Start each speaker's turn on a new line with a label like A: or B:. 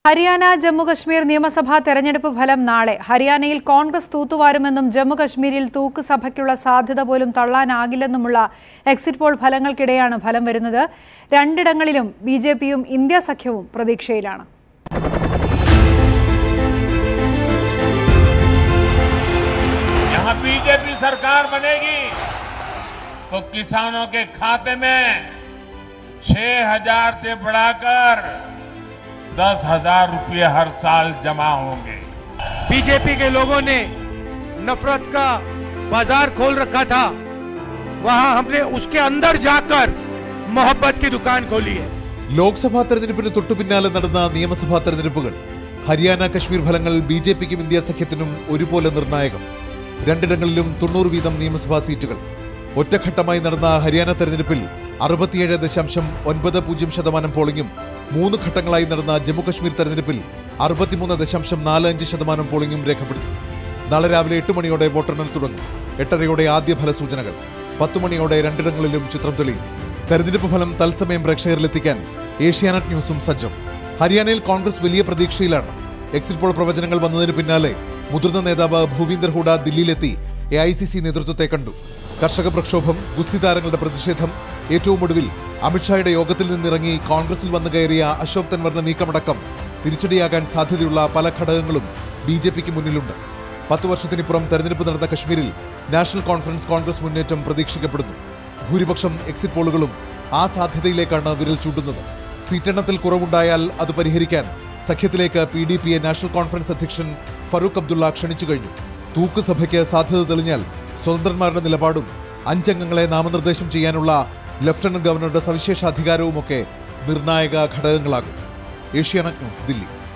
A: ഹരിയാന ജമ്മുകശ്മീർ നിയമസഭാ തെരഞ്ഞെടുപ്പ് ഫലം നാളെ ഹരിയാനയിൽ കോൺഗ്രസ് തൂത്തുവാരുമെന്നും ജമ്മുകശ്മീരിൽ തൂക്ക് സഭയ്ക്കുള്ള സാധ്യത പോലും തള്ളാനാകില്ലെന്നുമുള്ള എക്സിറ്റ് പോൾ ഫലങ്ങൾക്കിടെയാണ് ഫലം വരുന്നത് രണ്ടിടങ്ങളിലും ബി ജെ പിയും ഇന്ത്യ സഖ്യവും പ്രതീക്ഷയിലാണ്
B: यहाँ बीजेपी सरकार बनेगी तो किसानों के खाते में छह हजार से बढ़ाकर दस हजार रुपये हर साल जमा होंगे
C: बीजेपी के लोगों ने नफरत का बाजार खोल रखा था वहां हमने उसके अंदर जाकर मोहब्बत की दुकान खोली है
D: ലോക്സഭാ തെരഞ്ഞെടുപ്പിന് തൊട്ടു പിന്നാലെ നടന്ന നിയമസഭാ തെരഞ്ഞെടുപ്പുകൾ ഹരിയാന കശ്മീർ ഫലങ്ങൾ ബി ജെ പിക്കും ഇന്ത്യ സഖ്യത്തിനും ഒരുപോലെ നിർണായകം രണ്ടിടങ്ങളിലും തൊണ്ണൂറ് വീതം നിയമസഭാ സീറ്റുകൾ ഒറ്റഘട്ടമായി നടന്ന ഹരിയാന തെരഞ്ഞെടുപ്പിൽ അറുപത്തിയേഴ് ദശാംശം ഒൻപത് പൂജ്യം ശതമാനം പോളിംഗും മൂന്ന് ഘട്ടങ്ങളായി നടന്ന ജമ്മു കശ്മീർ തെരഞ്ഞെടുപ്പിൽ അറുപത്തിമൂന്ന് ദശാംശം നാല് അഞ്ച് ശതമാനം പോളിംഗും രേഖപ്പെടുത്തി നാളെ രാവിലെ എട്ട് മണിയോടെ വോട്ടെണ്ണൽ തുടങ്ങും എട്ടരയോടെ ആദ്യ ഫലസൂചനകൾ പത്തു മണിയോടെ രണ്ടിടങ്ങളിലും ചിത്രം തെളിയും തെരഞ്ഞെടുപ്പ് ഫലം തത്സമയം പ്രേക്ഷകരിലെത്തിക്കാൻ ഏഷ്യാനെറ്റ് ന്യൂസും സജ്ജം ഹരിയാനയിൽ കോൺഗ്രസ് വലിയ പ്രതീക്ഷയിലാണ് എക്സിറ്റ് പോൾ പ്രവചനങ്ങൾ വന്നതിന് പിന്നാലെ മുതിർന്ന നേതാവ് ഭൂപീന്ദർ ഹൂഡ ദില്ലിയിലെത്തി എ ഐ സി സി നേതൃത്വത്തെ കണ്ടു കർഷക പ്രക്ഷോഭം ഗുസ്തി താരങ്ങളുടെ പ്രതിഷേധം ഏറ്റവും ഒടുവിൽ അമിത്ഷായുടെ യോഗത്തിൽ നിന്നിറങ്ങി കോൺഗ്രസിൽ വന്നു കയറിയ അശോക് തൻവറിന്റെ നീക്കമടക്കം തിരിച്ചടിയാകാൻ സാധ്യതയുള്ള പല ഘടകങ്ങളും ബി ജെ പിക്ക് മുന്നിലുണ്ട് പത്തു വർഷത്തിനിപ്പുറം തെരഞ്ഞെടുപ്പ് നടന്ന കശ്മീരിൽ നാഷണൽ കോൺഫറൻസ് കോൺഗ്രസ് മുന്നേറ്റം പ്രതീക്ഷിക്കപ്പെടുന്നു ഭൂരിപക്ഷം എക്സിറ്റ് പോളുകളും ആ സാധ്യതയിലേക്കാണ് വിരൽ ചൂണ്ടുന്നത് സീറ്റെണ്ണത്തിൽ കുറവുണ്ടായാൽ അത് പരിഹരിക്കാൻ സഖ്യത്തിലേക്ക് പി ഡി പിയെ നാഷണൽ കോൺഫറൻസ് അധ്യക്ഷൻ ഫറൂഖ് അബ്ദുള്ള ക്ഷണിച്ചു കഴിഞ്ഞു തൂക്ക് സഭയ്ക്ക് സാധ്യത തെളിഞ്ഞാൽ സ്വതന്ത്രന്മാരുടെ നിലപാടും അഞ്ചംഗങ്ങളെ നാമനിർദ്ദേശം ചെയ്യാനുള്ള ലഫ്റ്റനന്റ് ഗവർണറുടെ സവിശേഷ അധികാരവുമൊക്കെ നിർണായക ഘടകങ്ങളാകും ഏഷ്യാനെറ്റ് ന്യൂസ് ദില്ലി